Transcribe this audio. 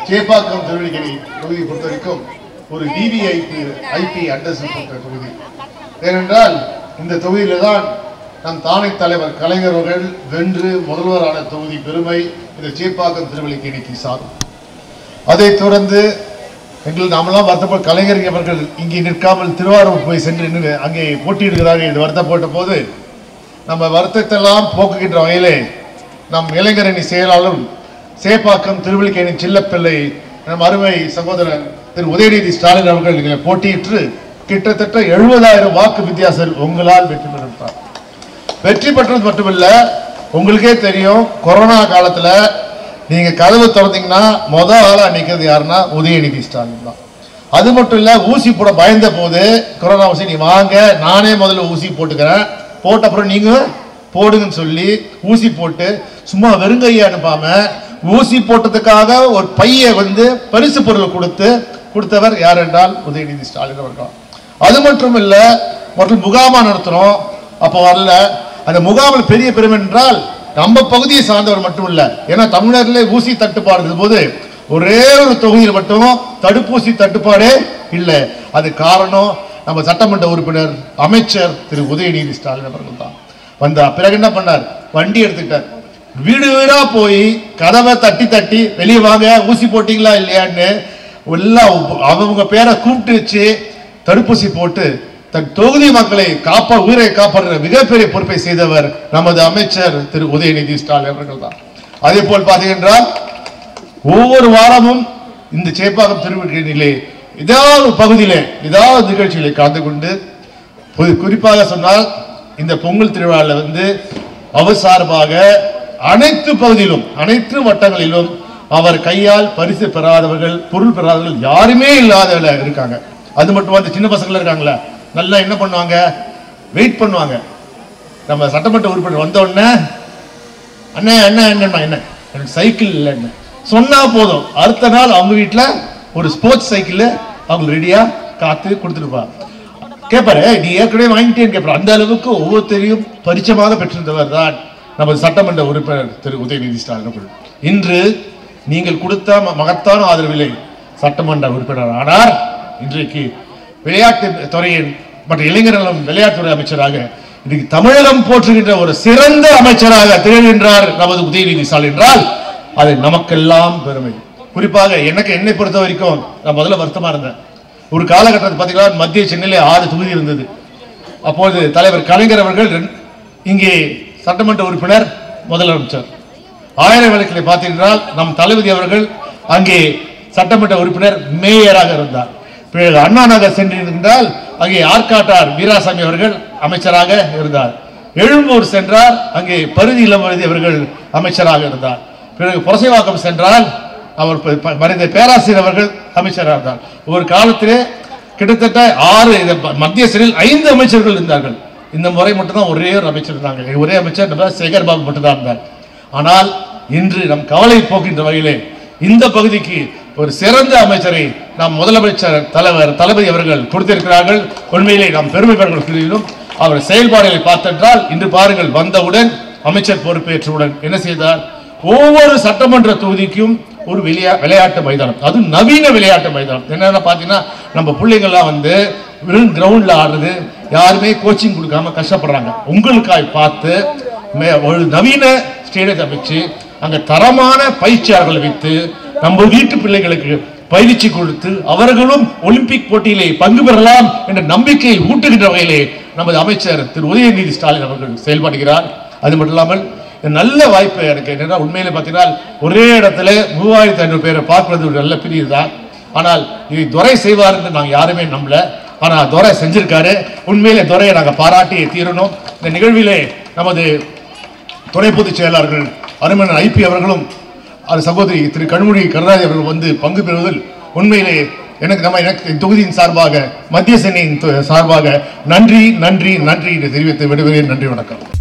சேப்பாக்கம் திருவள்ளிக்கணி தொகுதியை பொறுத்த வரைக்கும் ஒரு விவிஐபி ஐபி அட்ரஸ் பெற்ற தொகுதி ஏனென்றால் இந்த தொகுதியில தான் நம் தானை தலைவர் கலைஞர் அவர்கள் வென்று முதல்வரான தொகுதி பெருமை இந்த சேப்பாக்கம் திருவள்ளிக்கணிக்கு சாரும் அதைத் தொடர்ந்து எங்கள் நாமெல்லாம் வருத்தப்பட்ட கலைஞர் அவர்கள் இங்கே நிற்காமல் திருவாரூர் போய் சென்று நின்று அங்கே போட்டியிடுகிறார்கள் என்று வருத்தப்பட்ட போது நம்ம வருத்தத்தெல்லாம் போக்குகின்ற வகையிலே நம் இளைஞரணி செயலாளரும் சேப்பாக்கம் திருவள்ளிக்கேணி சில்லப்பிள்ளை நம் அருமை சகோதரர் திரு உதயநிதி ஸ்டாலின் அவர்கள் இதில் போட்டியிட்டு கிட்டத்தட்ட எழுபதாயிரம் வாக்கு வித்தியாசம் உங்களால் வெற்றி பெற்றார் வெற்றி பெற்றது மட்டுமில்ல உங்களுக்கே தெரியும் கொரோனா காலத்துல நீங்க கதவு திறந்தீங்கன்னா முத ஆளா நிக்கிறது யாருன்னா உதயநிதி ஸ்டாலின் தான் அது மட்டும் இல்ல ஊசி போட பயந்த போது கொரோனா ஊசி நீ வாங்க நானே முதல்ல ஊசி போட்டுக்கிறேன் போட்ட அப்புறம் நீங்க போடுங்கன்னு சொல்லி ஊசி போட்டு சும்மா வெறுங்கையை அனுப்பாம ஊசி போட்டதுக்காக ஒரு பையை வந்து பரிசு பொருள் கொடுத்து கொடுத்தவர் யார் என்றால் உதயநிதி ஸ்டாலின் அவர்கள் அது மட்டும் இல்ல மற்றும் முகாமா நடத்துறோம் அப்போ வரல அந்த முகாமில் பெரிய பெருமை என்றால் நம்ம பகுதியை சார்ந்தவர் மட்டும் இல்ல ஏன்னா தமிழர்ல ஊசி தட்டுப்பாடு இருந்த போது ஒரே ஒரு தொகுதியில் மட்டும் தடுப்பூசி தட்டுப்பாடே இல்லை அது காரணம் நம்ம சட்டமன்ற உறுப்பினர் அமைச்சர் திரு உதயநிதி ஸ்டாலின் அவர்கள் தான் வந்தா பிறகு என்ன பண்ணார் வண்டி எடுத்துக்கிட்டார் வீடு வீடா போய் கதவை தட்டி தட்டி வெளியே வாங்க ஊசி போட்டீங்களா இல்லையான்னு எல்லாம் அவங்க பேரை கூப்பிட்டு வச்சு தடுப்பூசி போட்டு தன் தொகுதி மக்களை காப்பா உயிரை காப்பாற்றுற மிகப்பெரிய பொறுப்பை செய்தவர் நமது அமைச்சர் திரு உதயநிதி ஸ்டாலின் அவர்கள் தான் அதே போல் பார்த்தீங்கன்னா ஒவ்வொரு வாரமும் இந்த சேப்பாக்கம் திருவிழிலே ஏதாவது ஒரு பகுதியிலே ஏதாவது நிகழ்ச்சிகளை கலந்து கொண்டு ஒரு- குறிப்பாக சொன்னால் இந்த பொங்கல் திருவிழாவில் வந்து அவர் சார்பாக அனைத்து பகுதியிலும் அனைத்து வட்டங்களிலும் அவர் கையால் பரிசு பெறாதவர்கள் பொருள் பெறாதவர்கள் யாருமே இல்லாதவர்கள இருக்காங்க அது மட்டும் அந்த சின்ன பசங்கள இருக்காங்களே நல்லா என்ன பண்ணுவாங்க வெயிட் பண்ணுவாங்க நம்ம சட்டமன்ற உறுப்பினர் வந்த உடனே அண்ணே அண்ணா என்னம்மா என்ன எனக்கு சைக்கிள் இல்லைன்னு சொன்னா போதும் அடுத்த நாள் அவங்க வீட்ல ஒரு ஸ்போர்ட்ஸ் சைக்கிள் அவங்க ரெடியா காத்து கொடுத்துருப்பா கேட்பாரு நீ ஏற்கனவே வாங்கிட்டேன்னு கேட்பாரு அந்த அளவுக்கு ஒவ்வொருத்தரையும் பரிச்சயமாக பெற்றிருந்தவர் தான் நமது சட்டமன்ற உறுப்பினர் திரு உதயநிதி ஸ்டாலின் அவர்கள் இன்று நீங்கள் கொடுத்த ம- மகத்தான ஆதரவில்லை சட்டமன்ற உறுப்பினர் ஆனார் இன்றைக்கு விளையாட்டு துறையின் மற்ற இளைஞர்களும் விளையாட்டுத்துறை அமைச்சராக இன்னைக்கு தமிழகம் போற்றுகின்ற ஒரு சிறந்த அமைச்சராக திகழ்கின்றார் நமது உதயநிதி ஸ்டாலின் என்றால் அது நமக்கெல்லாம் பெருமை குறிப்பாக எனக்கு என்னை பொறுத்த வரைக்கும் நான் முதல்ல வருத்தமா இருந்தேன் ஒரு காலகட்டத்தில் பார்த்தீங்கன்னா மத்திய சென்னையில ஆறு தொகுதி இருந்தது அப்போது தலைவர் கலைஞர் அவர்கள் ரெண்- இங்கே சட்டமன்ற உறுப்பினர் முதலமைச்சர் ஆயிரம் விளக்கில் பார்த்தீங்கன்றால் நம் தளபதி அவர்கள் அங்கே சட்டமன்ற உறுப்பினர் மேயராக இருந்தார் பிறகு அண்ணா நகர் சென்றிருந்தால் அங்கே ஆற்காட்டார் வீராசாமி அவர்கள் அமைச்சராக இருந்தார் எழும்பூர் சென்றார் அங்கே பருதி இளமருதி அவர்கள் அமைச்சராக இருந்தார் பிறகு புரசைவாக்கம் சென்றால் அவர் ப- ப- மறைந்த பேராசிரியர் அவர்கள் அமைச்சராக இருந்தார் ஒரு காலத்திலே கிட்டத்தட்ட ஆறு இது ப- மத்திய சிறையில் ஐந்து அமைச்சர்கள் இருந்தார்கள் இந்த முறை மட்டும்தான் ஒரே ஒரு அமைச்சர் இருந்தாங்க ஒரே அமைச்சர் நம்ம சேகர் பாபு மட்டும்தான் இருந்தார் ஆனால் இன்று நம் கவலை போக்கின்ற வகையிலே இந்த பகுதிக்கு ஒரு சிறந்த அமைச்சரை நாம் முதலமைச்சர் தலைவர் தளபதி அவர்கள் கொடுத்திருக்கிறார்கள் உண்மையிலே நாம் பெருமை பெறுகிறோம் அவர் செயல்பாடுகளை பார்த்தென்றால் இன்று பாருங்கள் வந்தவுடன் அமைச்சர் பொறுப்பேற்றவுடன் என்ன செய்தார் ஒவ்வொரு சட்டமன்ற தொகுதிக்கும் ஒரு விளையா விளையாட்டு மைதானம் அது நவீன விளையாட்டு மைதானம் என்னென்ன பார்த்தீங்கன்னா நம்ம பிள்ளைங்கள்லாம் வந்து வெறும் கிரவுண்ட்ல ஆடுறது யாருமே கோச்சிங் கொடுக்காம கஷ்டப்படுறாங்க உங்களுக்காய் பார்த்து மே- ஒரு நவீன ஸ்டேடியத்தை அமைச்சு அங்க தரமான பயிற்சியாளர்களை வைத்து நம்ம வீட்டு பிள்ளைகளுக்கு பயிற்சி கொடுத்து அவர்களும் ஒலிம்பிக் போட்டியிலே பங்கு பெறலாம் என்ற நம்பிக்கையை ஊட்டுகின்ற வகையிலே நமது அமைச்சர் திரு உதயநிதி ஸ்டாலின் அவர்கள் செயல்படுகிறார் அது மட்டும் இல்லாமல் இது நல்ல வாய்ப்பு எனக்கு என்னன்னா உண்மையில பார்த்தீங்கன்னா ஒரே இடத்துல மூவாயிரத்தி ஐநூறு பேரை பார்க்கிறது ஒரு நல்ல பிரிவு தான் ஆனால் இதை துரை செய்வார் என்று நாங்கள் யாருமே நம்பல ஆனா துரை செஞ்சிருக்காரு உண்மையிலே துரையை நாங்கள் பாராட்டி தீரணும் இந்த நிகழ்விலே நமது துணை பொதுச் செயலாளர்கள் அருமன் ஐபி அவர்களும் அது சகோதரி திரு கண்மொழி கருணாநிதி அவர்கள் வந்து பங்கு பெறுவதில் உண்மையிலே எனக்கு நம்ம எனக்கு இந்த தொகுதியின் சார்பாக மத்திய சென்னையின் து- சார்பாக நன்றி நன்றி நன்றி என்று தெரிவித்து விடுகிறேன் நன்றி வணக்கம்